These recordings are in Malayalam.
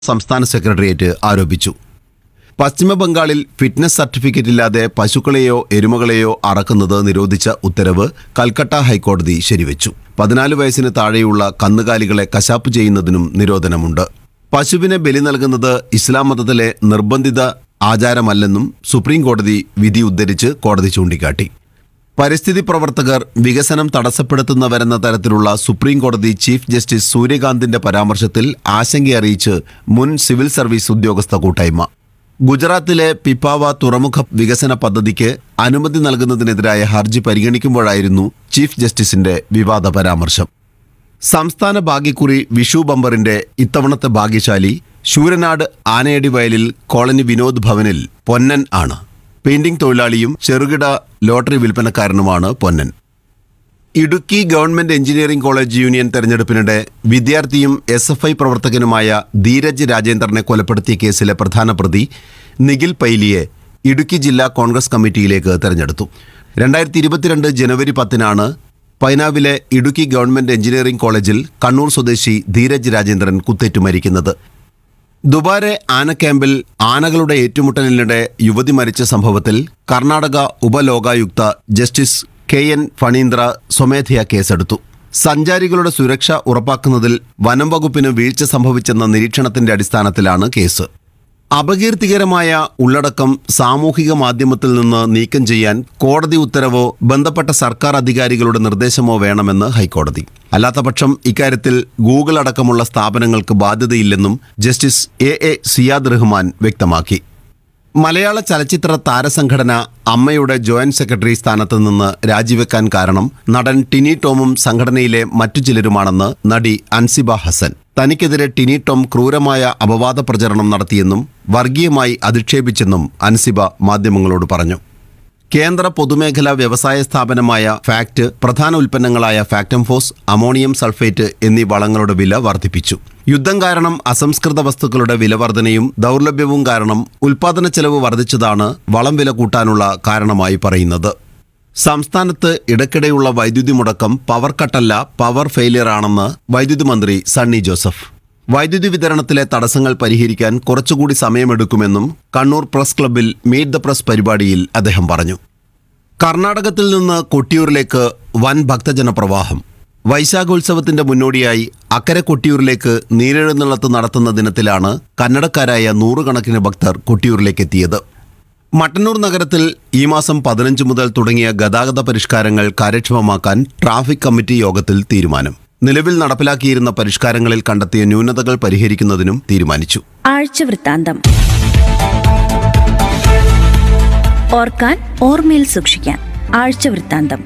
സംസ്ഥാന സെക്രട്ടേറിയറ്റ് ആരോപിച്ചു പശ്ചിമ ബംഗാളിൽ ഫിറ്റ്നസ് സർട്ടിഫിക്കറ്റ് ഇല്ലാതെ പശുക്കളെയോ എരുമകളെയോ അറക്കുന്നത് നിരോധിച്ച ഉത്തരവ് കൽക്കട്ട ഹൈക്കോടതി ശരിവെച്ചു പതിനാല് വയസ്സിന് താഴെയുള്ള കന്നുകാലികളെ കശാപ്പ് ചെയ്യുന്നതിനും നിരോധനമുണ്ട് പശുവിനെ ബലി നൽകുന്നത് ഇസ്ലാം മതത്തിലെ നിർബന്ധിത ആചാരമല്ലെന്നും സുപ്രീം കോടതി വിധി ഉദ്ധരിച്ച് കോടതി ചൂണ്ടിക്കാട്ടി പരിസ്ഥിതി പ്രവർത്തകർ വികസനം തടസ്സപ്പെടുത്തുന്നവരെന്ന തരത്തിലുള്ള സുപ്രീം കോടതി ചീഫ് ജസ്റ്റിസ് സൂര്യകാന്തിന്റെ പരാമർശത്തിൽ ആശങ്കയറിയിച്ച് മുൻ സിവിൽ സർവീസ് ഉദ്യോഗസ്ഥ കൂട്ടായ്മ ഗുജറാത്തിലെ പിപ്പാവ തുറമുഖ വികസന പദ്ധതിക്ക് അനുമതി നൽകുന്നതിനെതിരായ ഹർജി പരിഗണിക്കുമ്പോഴായിരുന്നു ചീഫ് ജസ്റ്റിസിന്റെ വിവാദ പരാമർശം സംസ്ഥാന ഭാഗ്യക്കുറി വിഷു ബമ്പറിന്റെ ഇത്തവണത്തെ ഭാഗ്യശാലി ശൂരനാട് ആനയടി വയലിൽ കോളനി വിനോദ് ഭവനിൽ പൊന്നൻ ആണ് പെയിന്റിംഗ് തൊഴിലാളിയും ചെറുകിട ലോട്ടറി വിൽപ്പനക്കാരനുമാണ് Ponnan Idukki government engineering college union തെരഞ്ഞെടുപ്പിനിടെ വിദ്യാർത്ഥിയും എസ് എഫ് ഐ പ്രവർത്തകനുമായ ധീരജ് രാജേന്ദ്രനെ കൊലപ്പെടുത്തിയ കേസിലെ പ്രധാന പ്രതി നിഖിൽ പൈലിയെ ഇടുക്കി ജില്ലാ കോൺഗ്രസ് കമ്മിറ്റിയിലേക്ക് തെരഞ്ഞെടുത്തു രണ്ടായിരത്തി ഇരുപത്തിരണ്ട് ജനുവരി പത്തിനാണ് പൈനാവിലെ ഇടുക്കി ഗവൺമെന്റ് എഞ്ചിനീയറിംഗ് കോളേജിൽ കണ്ണൂർ സ്വദേശി ധീരജ് രാജേന്ദ്രൻ കുത്തേറ്റു മരിക്കുന്നത് ദുബാരെ ആന ക്യാമ്പിൽ ആനകളുടെ ഏറ്റുമുട്ടലിനിടെ യുവതി മരിച്ച സംഭവത്തിൽ Karnataka Upalokayukta justice K N Phaneendra സ്വമേധയാ കേസെടുത്തു സഞ്ചാരികളുടെ സുരക്ഷ ഉറപ്പാക്കുന്നതിൽ വനം വകുപ്പിന് വീഴ്ച സംഭവിച്ചെന്ന നിരീക്ഷണത്തിന്റെ അടിസ്ഥാനത്തിലാണ് കേസ് അപകീർത്തികരമായ ഉള്ളടക്കം സാമൂഹിക മാധ്യമത്തിൽ നിന്ന് നീക്കം ചെയ്യാൻ കോടതി ഉത്തരവോ ബന്ധപ്പെട്ട സർക്കാർ അധികാരികളുടെ നിർദ്ദേശമോ വേണമെന്ന് ഹൈക്കോടതി അല്ലാത്തപക്ഷം ഇക്കാര്യത്തിൽ ഗൂഗിൾ അടക്കമുള്ള സ്ഥാപനങ്ങൾക്ക് ബാധ്യതയില്ലെന്നും justice A A Ziyad Rahman വ്യക്തമാക്കി മലയാള ചലച്ചിത്ര താരസംഘടന അമ്മയുടെ ജോയിന്റ് സെക്രട്ടറി സ്ഥാനത്ത് നിന്ന് രാജിവെക്കാൻ കാരണം നടൻ ടിനി ടോമും സംഘടനയിലെ മറ്റു ചിലരുമാണെന്ന് നടി അൻസിബ ഹസൻ തനിക്കെതിരെ ടിനി ടോം ക്രൂരമായ അപവാദ പ്രചരണം നടത്തിയെന്നും വർഗീയമായി അധിക്ഷേപിച്ചെന്നും അൻസിബ മാധ്യമങ്ങളോട് പറഞ്ഞു കേന്ദ്ര പൊതുമേഖലാ വ്യവസായ സ്ഥാപനമായ ഫാക്ട് പ്രധാന ഉൽപ്പന്നങ്ങളായ ഫാക്ടംഫോസ് അമോണിയം സൾഫേറ്റ് എന്നീ വളങ്ങളുടെ വില വർദ്ധിപ്പിച്ചു യുദ്ധം കാരണം അസംസ്കൃത വസ്തുക്കളുടെ വില വർധനയും ദൗർലഭ്യവും കാരണം ഉൽപാദന ചെലവ് വർദ്ധിച്ചതാണ് വളം വില കൂട്ടാനുള്ള കാരണമായി പറയുന്നത് സംസ്ഥാനത്ത് ഇടയ്ക്കിടെയുള്ള വൈദ്യുതി മുടക്കം പവർ കട്ടല്ല പവർ ഫെയിലിയർ ആണെന്ന് വൈദ്യുതി മന്ത്രി സണ്ണി ജോസഫ് വൈദ്യുതി വിതരണത്തിലെ തടസ്സങ്ങൾ പരിഹരിക്കാൻ കുറച്ചുകൂടി സമയമെടുക്കുമെന്നും കണ്ണൂർ പ്രസ് ക്ലബ്ബിൽ മീറ്റ് ദ പ്രസ് പരിപാടിയിൽ അദ്ദേഹം പറഞ്ഞു കർണാടകത്തിൽ നിന്ന് കൊട്ടിയൂരിലേക്ക് വൻ ഭക്തജന പ്രവാഹം വൈശാഖോത്സവത്തിന്റെ മുന്നോടിയായി അക്കരെ കൊട്ടിയൂരിലേക്ക് നീരെഴുന്നള്ളത്ത് നടത്തുന്ന ദിനത്തിലാണ് കന്നഡക്കാരായ നൂറുകണക്കിന് ഭക്തർ കൊട്ടിയൂരിലേക്ക് എത്തിയത് മട്ടന്നൂർ നഗരത്തിൽ ഈ മാസം പതിനഞ്ച് മുതൽ തുടങ്ങിയ ഗതാഗത പരിഷ്കാരങ്ങൾ കാര്യക്ഷമമാക്കാൻ ട്രാഫിക് കമ്മിറ്റി യോഗത്തിൽ തീരുമാനം നിലവിൽ നടപ്പിലാക്കിയിരുന്ന പരിഷ്കാരങ്ങളിൽ കണ്ടെത്തിയ ന്യൂനതകൾ പരിഹരിക്കുന്നതിനും തീരുമാനിച്ചു ആഴ്ചവൃത്താന്തം ഓർക്കാൻ ഓർമ്മയിൽ സൂക്ഷിക്കാൻ ആഴ്ചവൃത്താന്തം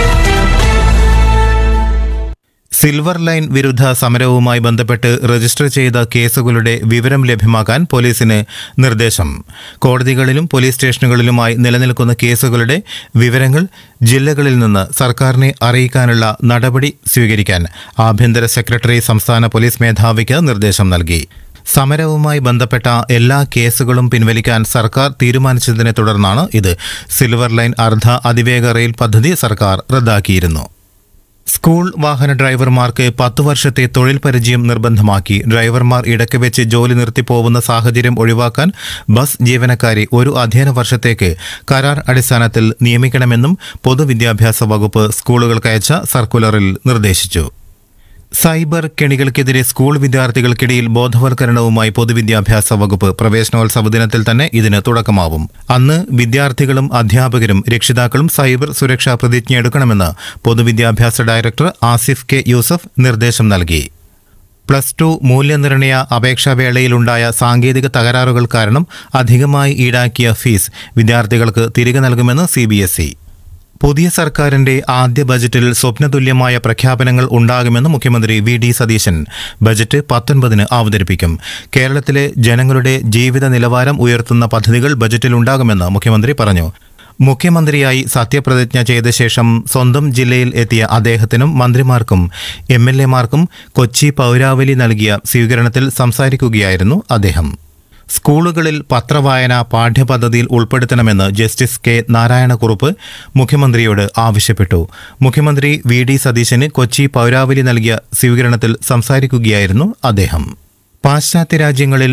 സിൽവർ ലൈൻ വിരുദ്ധ സമരവുമായി ബന്ധപ്പെട്ട് രജിസ്റ്റർ ചെയ്ത കേസുകളുടെ വിവരം ലഭ്യമാക്കാൻ പോലീസിന് നിർദ്ദേശം കോടതികളിലും പോലീസ് സ്റ്റേഷനുകളിലുമായി നിലനിൽക്കുന്ന കേസുകളുടെ വിവരങ്ങൾ ജില്ലകളിൽ നിന്ന് സർക്കാരിനെ അറിയിക്കാനുള്ള നടപടി സ്വീകരിക്കാൻ ആഭ്യന്തര സെക്രട്ടറി സംസ്ഥാന പോലീസ് മേധാവിക്ക് നിർദ്ദേശം നൽകി സമരവുമായി ബന്ധപ്പെട്ട എല്ലാ കേസുകളും പിൻവലിക്കാൻ സർക്കാർ തീരുമാനിച്ചതിനെ തുടർന്നാണ് ഇത് സിൽവർ ലൈൻ അർദ്ധ അതിവേഗ റെയിൽ പദ്ധതി സർക്കാർ റദ്ദാക്കിയിരുന്നു സ്കൂൾ വാഹന ഡ്രൈവർമാർക്ക് പത്തു വർഷത്തെ തൊഴിൽ പരിചയം നിർബന്ധമാക്കി ഡ്രൈവർമാർ ഇടയ്ക്ക് വെച്ച് ജോലി നിർത്തിപ്പോവുന്ന സാഹചര്യം ഒഴിവാക്കാൻ ബസ് ജീവനക്കാരെ ഒരു അധ്യയന വർഷത്തേക്ക് കരാർ അടിസ്ഥാനത്തിൽ നിയമിക്കണമെന്നും പൊതുവിദ്യാഭ്യാസ വകുപ്പ് സ്കൂളുകൾക്കയച്ച സർക്കുലറിൽ നിർദ്ദേശിച്ചു സൈബർ കെണികൾക്കെതിരെ സ്കൂൾ വിദ്യാർത്ഥികൾക്കിടയിൽ ബോധവൽക്കരണവുമായി പൊതുവിദ്യാഭ്യാസ വകുപ്പ് പ്രവേശനോത്സവ ദിനത്തിൽ തന്നെ ഇതിന് തുടക്കമാവും അന്ന് വിദ്യാർത്ഥികളും അധ്യാപകരും രക്ഷിതാക്കളും സൈബർ സുരക്ഷാ പ്രതിജ്ഞയെടുക്കണമെന്ന് പൊതുവിദ്യാഭ്യാസ ഡയറക്ടർ ആസിഫ് കെ യൂസഫ് നിർദ്ദേശം നൽകി പ്ലസ് ടു മൂല്യനിർണയ അപേക്ഷാവേളയിലുണ്ടായ സാങ്കേതിക തകരാറുകൾ കാരണം അധികമായി ഈടാക്കിയ ഫീസ് വിദ്യാർത്ഥികൾക്ക് തിരികെ നൽകുമെന്ന് സി ബി എസ് ഇ പുതിയ സർക്കാരിന്റെ ആദ്യ ബജറ്റിൽ സ്വപ്നതുല്യമായ പ്രഖ്യാപനങ്ങൾ ഉണ്ടാകുമെന്ന് മുഖ്യമന്ത്രി വി ഡി സതീശൻ ബജറ്റ് പത്തൊൻപതിന് അവതരിപ്പിക്കും കേരളത്തിലെ ജനങ്ങളുടെ ജീവിത നിലവാരം ഉയർത്തുന്ന പദ്ധതികൾ ബജറ്റിൽ ഉണ്ടാകുമെന്ന് മുഖ്യമന്ത്രി പറഞ്ഞു മുഖ്യമന്ത്രിയായി സത്യപ്രതിജ്ഞ ചെയ്ത ശേഷം സ്വന്തം ജില്ലയിൽ എത്തിയ അദ്ദേഹത്തിനും മന്ത്രിമാർക്കും എം എൽ എമാർക്കും കൊച്ചി പൗരാവലി നൽകിയ സ്വീകരണത്തിൽ സംസാരിക്കുകയായിരുന്നു അദ്ദേഹം സ്കൂളുകളിൽ പത്രവായന പാഠ്യപദ്ധതിയിൽ ഉൾപ്പെടുത്തണമെന്ന് ജസ്റ്റിസ് കെ നാരായണക്കുറുപ്പ് മുഖ്യമന്ത്രിയോട് ആവശ്യപ്പെട്ടു മുഖ്യമന്ത്രി വി ഡി സതീശന് കൊച്ചി പൗരാവലി നൽകിയ സ്വീകരണത്തിൽ സംസാരിക്കുകയായിരുന്നു അദ്ദേഹം പാശ്ചാത്യ രാജ്യങ്ങളിൽ